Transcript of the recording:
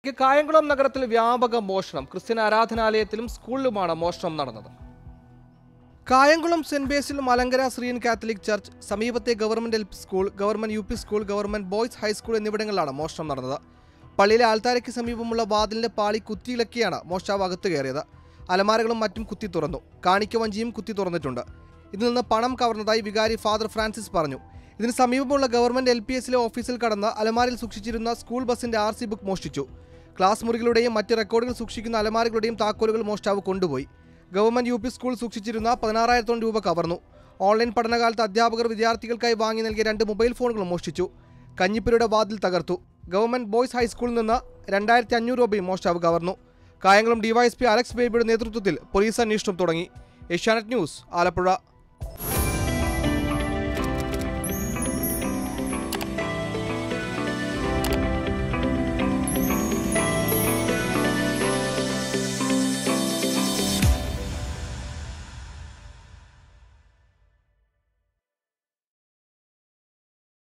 കായംകുളം നഗരത്തിൽ വ്യാപക മോഷണം ക്രിസ്ത്യൻ ആരാധനാലയത്തിലും സ്കൂളിലുമാണ് മോഷണം നടന്നത് Kayamkulam saint Basil Malankara Syrian Catholic church സമീപത്തെ government L P school government U P school government boys high school എന്നിവിടങ്ങളിലാണ് മോഷണം നടന്നത് പള്ളിയിലെ ആൾത്താരയ്ക്ക് സമീപമുള്ള വാതിലിന്റെ പാളി കുത്തിയിളക്കിയാണ് മോഷ്ടാവ് അകത്ത് കയറിയത് അലമാരകളും മറ്റും കുത്തി തുറന്നു കാണിക്ക വഞ്ചിയും കുത്തി തുറന്നിട്ടുണ്ട് ഇതിൽ നിന്ന് പണം കവർന്നതായി വികാരി ഫാദർ ഫ്രാൻസിസ് പറഞ്ഞു ഇതിന് സമീപമുള്ള ഗവൺമെന്റ് എൽ പി എസിലെ ഓഫീസിൽ കടന്ന് അലമാരിൽ സൂക്ഷിച്ചിരുന്ന സ്കൂൾ ബസിന്റെ ആർ സി ബുക്ക് മോഷ്ടിച്ചു ക്ലാസ് മുറികളുടെയും മറ്റ് റെക്കോർഡുകൾ സൂക്ഷിക്കുന്ന അലമാരകളുടെയും താക്കോലുകൾ മോഷ്ടാവ് കൊണ്ടുപോയി ഗവൺമെന്റ് യു പി സ്കൂൾ സൂക്ഷിച്ചിരുന്ന പതിനാറായിരത്തോളം രൂപ കവർന്നു ഓൺലൈൻ പഠനകാലത്ത് അധ്യാപകർ വിദ്യാർത്ഥികൾക്കായി വാങ്ങി നൽകിയ രണ്ട് മൊബൈൽ ഫോണുകളും മോഷ്ടിച്ചു കഞ്ഞിപ്പുരയുടെ വാതിൽ തകർത്തു ഗവൺമെന്റ് ബോയ്സ് ഹൈസ്കൂളിൽ നിന്ന് രണ്ടായിരത്തി അഞ്ഞൂറ് രൂപയും മോഷ്ടാവ് കവർന്നു കായംകുളം ഡിവൈഎസ്പി അലക്സ് ബേബിയുടെ നേതൃത്വത്തിൽ പോലീസ് അന്വേഷണം തുടങ്ങി ഏഷ്യാനെറ്റ് ന്യൂസ് ആലപ്പുഴ